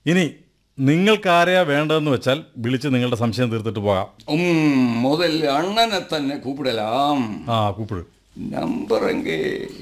ഇനി നിങ്ങൾക്കാരെയാ വേണ്ടതെന്ന് വെച്ചാൽ വിളിച്ച് നിങ്ങളുടെ സംശയം തീർത്തിട്ട് പോകാം ഉം, മുതൽ അണ്ണനെ തന്നെ കൂപ്പിടലാം ആ കൂപ്പിട് നമ്പർ എങ്കേ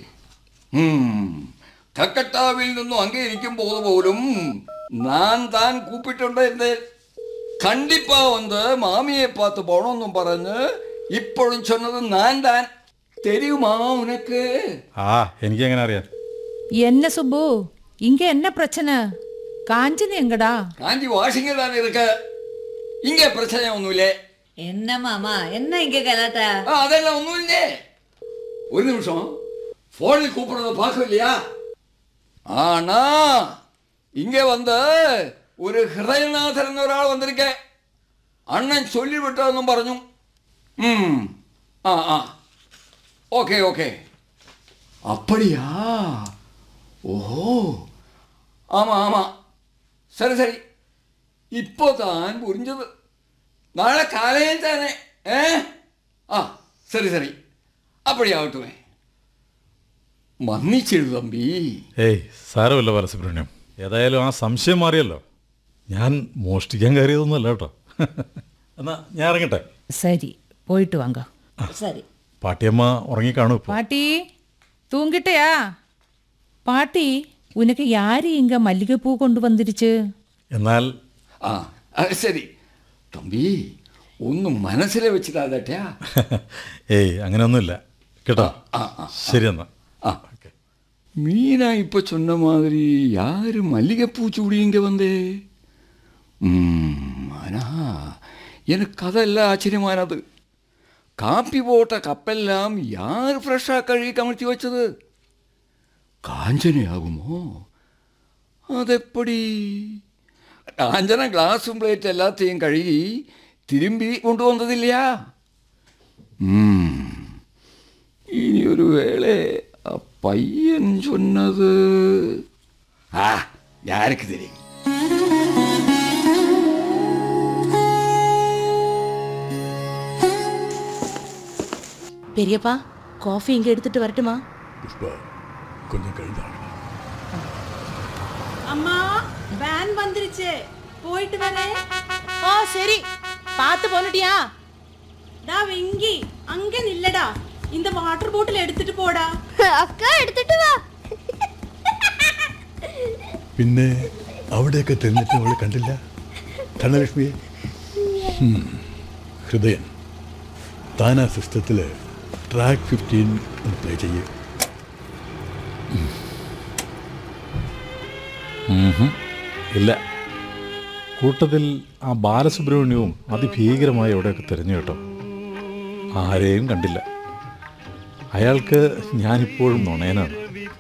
കക്കട്ടാവിൽ നിന്നും അങ്ങേ ഇരിക്കുമ്പോൾ പോലും ഞാൻ താൻ കൂപ്പിട്ടുണ്ട് എന്റെ കണ്ടിപ്പാ വന്ന് മാമിയെ പാത്ത് പോണമെന്നും പറഞ്ഞ് ഇപ്പോഴും ചൊന്നത് ഞാൻ താൻ തെരുമാ ഉനക്ക് ആ എനിക്കെങ്ങനെ അറിയാം என்ன சுப்பு இங்க என்ன பிரச்சனை காஞ்சனி எங்கடா കാഞ്ചി വാഷിംഗ് താൻ ഇருக்கு ഇങ്ങനെ പ്രശ്നം ഒന്നുമില്ലേ என்ன மாமா என்ன இங்க கலாட்டா ആ അതെല്ലാം ഒന്നുമില്ലേ ഒരു നിമിഷം ഫോണിൽ കൂപ്പിടുന്നത് പാക്കില്ലയാ ആണാ ഇങ്ങ വന്ന് ഒരു ഹൃദയനാഥൻ എന്നൊരാൾ വന്നിരിക്കെ അണ്ണൻ ചൊല്ലിവിട്ടതെന്നും പറഞ്ഞു ഉം. ആ ആ ഓക്കെ ഓക്കെ அப்படியா ஓஹோ ஆமாம் ஆமாம் சரி சரி இப்போ தான் புரிஞ்சது നാളെ കാലയും തന്നെ ഏ ആ ശരി ശരി അപ്പടിയാവട്ടുമേ മന്നിച്ചിരു തമ്പി ഏയ് സാരമില്ല ബാലസുബ്രഹ്മണ്യം ഏതായാലും ആ സംശയം മാറിയല്ലോ ഞാൻ മോഷ്ടിക്കാൻ കയറിയതൊന്നുമല്ല കേട്ടോ എന്നാ ഞാൻ ഇറങ്ങട്ടെ சரி போயிட்டு வாங்க சரி പാട്ടിയമ്മ ഉറങ്ങിക്കാണും ഇപ്പോൾ பாட்டி தூங்கிட்டயா பாட்டி உனக்கு யாரு இங்க மல்லிகைப்பூ கொண்டு வந்துருச்சு എന്നാൽ ആ അത് ശരി തമ്പി ഒന്നും മനസ്സിലെ വെച്ചിട്ടാ ഏയ് അങ്ങനെയൊന്നുമില്ല കേട്ടോ ആ, ആ, ശരി എന്നാ ആ மீனா இப்போ சொன்ன மாதிரி யாரு மல்லிகைப்பூ சூடி இங்கே வந்தே ம், ஆனா எனக்கு அதெல்லாம் ஆச்சரியமானது காப்பி போட்ட கப்பெல்லாம் யார் ஃப்ரெஷ்ஷாக கழுவி கமிழ்த்தி வச்சது காஞ்சனை ஆகுமோ അതെപ്പടി കാഞ്ചന ഗ്ലാസും പ്ലേറ്റ് എല്ലാത്തെയും കഴുകി തിരുമ്പി കൊണ്ടുവന്നതില്ല ഇനി ഒരു വേള ആ പയ്യൻ ചൊന്നത് ആ ഞാനക്ക് തരും பெரியப்பா காஃபி இங்க எடுத்துட்டு வரட்டுமா புஷ்பா கொஞ்சம் கழிதான் அம்மா வேன் வந்துருச்சு போயிட்டு வரேன் ஓ சரி பார்த்து போனுட்டியா டா வெங்கி அங்க நில்லடா இந்த வாட்டர் பாட்டில் எடுத்துட்டு போடா അക്ക എടുത്തിട്ട് വാ പിന്നെ അവിടെയൊക്കെ തിരിഞ്ഞിട്ട് അവൾ കണ്ടില്ല ധനലക്ഷ്മിയെ ഹും, ഹൃദയൻ താൻ ആ സിസ്റ്റത്തിൽ ട്രാക്ക് ഫിഫ്റ്റീൻ ഒന്ന് പ്ലേ ചെയ്യേ ഇല്ല കൂട്ടത്തിൽ ആ ബാലസുബ്രഹ്മണ്യവും അതിഭീകരമായി എവിടെയൊക്കെ തിരഞ്ഞു കേട്ടോ ആരെയും കണ്ടില്ല അയാൾക്ക് ഞാനിപ്പോഴും നുണയനാണ്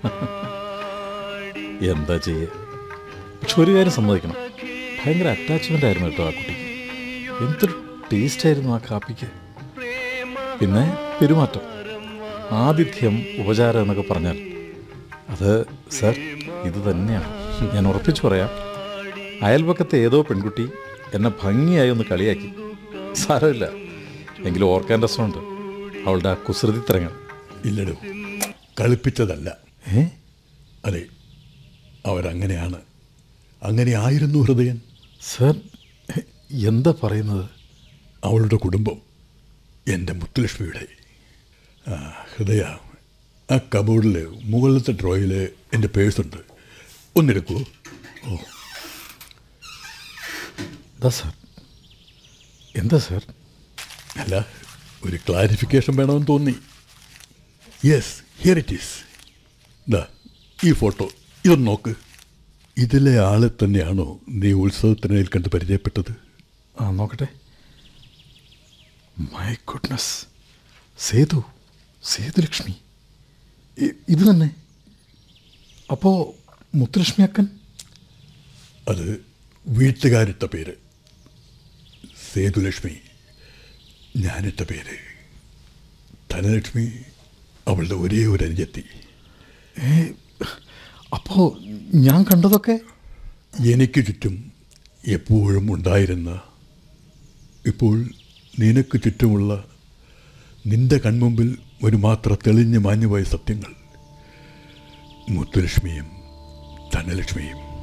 എന്താ ചെയ്യ പക്ഷെ ഒരു കാര്യം സമ്മതിക്കണം ഭയങ്കര അറ്റാച്ച്മെൻ്റ് ആയിരുന്നു കേട്ടോ ആ കുട്ടിക്ക് എന്തൊരു ടേസ്റ്റ് ആയിരുന്നു ആ കാപ്പിക്ക് പിന്നെ പെരുമാറ്റം ആതിഥ്യം ഉപചാരം എന്നൊക്കെ പറഞ്ഞാൽ അത് സർ ഇത് തന്നെയാണ് ഞാൻ ഉറപ്പിച്ചു പറയാം അയൽപക്കത്തെ ഏതോ പെൺകുട്ടി എന്നെ ഭംഗിയായി ഒന്ന് കളിയാക്കി സാരമില്ല എങ്കിലും ഓർക്കാൻ രസമുണ്ട് അവളുടെ ആ കുസൃതിത്തരങ്ങൾ ഇല്ലടോ കളിപ്പിച്ചതല്ല ഏ അതെ അവരങ്ങനെയാണ് അങ്ങനെ ആയിരുന്നു ഹൃദയൻ സർ എന്താ പറയുന്നത് അവളുടെ കുടുംബം എൻ്റെ മുത്തുലക്ഷ്മിയുടെ ആ, ഹൃദയ ആ കബോർഡിൽ മുകളിലത്തെ ഡ്രോയിൽ എൻ്റെ പേഴ്സുണ്ട് ഒന്നെടുക്കൂ ഓ എന്താ സർ എന്താ സർ അല്ല ഒരു ക്ലാരിഫിക്കേഷൻ വേണമെന്ന് തോന്നി യെസ് ഹിയർ ഇറ്റ് ഈസ് ദാ ഈ ഫോട്ടോ ഇതൊന്ന് നോക്ക് ഇതിലെ ആളെ തന്നെയാണോ നീ ഉത്സവത്തിനിടയിൽ കണ്ട് പരിചയപ്പെട്ടത് ആ നോക്കട്ടെ മൈ ഗുഡ്നസ് സേതു സേതുലക്ഷ്മി ഇ- ഇത് തന്നെ അപ്പോൾ മുത്തുലക്ഷ്മി അക്കൻ അത് വീട്ടുകാരിട്ട പേര് സേതുലക്ഷ്മി ഞാനിട്ട പേര് ധനലക്ഷ്മി അവളുടെ ഒരേ ഒരു അനുജത്തി അപ്പോൾ ഞാൻ കണ്ടതൊക്കെ എനിക്ക് ചുറ്റും എപ്പോഴും ഉണ്ടായിരുന്ന ഇപ്പോൾ നിനക്ക് ചുറ്റുമുള്ള നിന്റെ കൺമുമ്പിൽ ഒരു മാത്ര തെളിഞ്ഞു മാഞ്ഞുപോയ സത്യങ്ങൾ മുത്തുലക്ഷ്മിയും ധനലക്ഷ്മിയും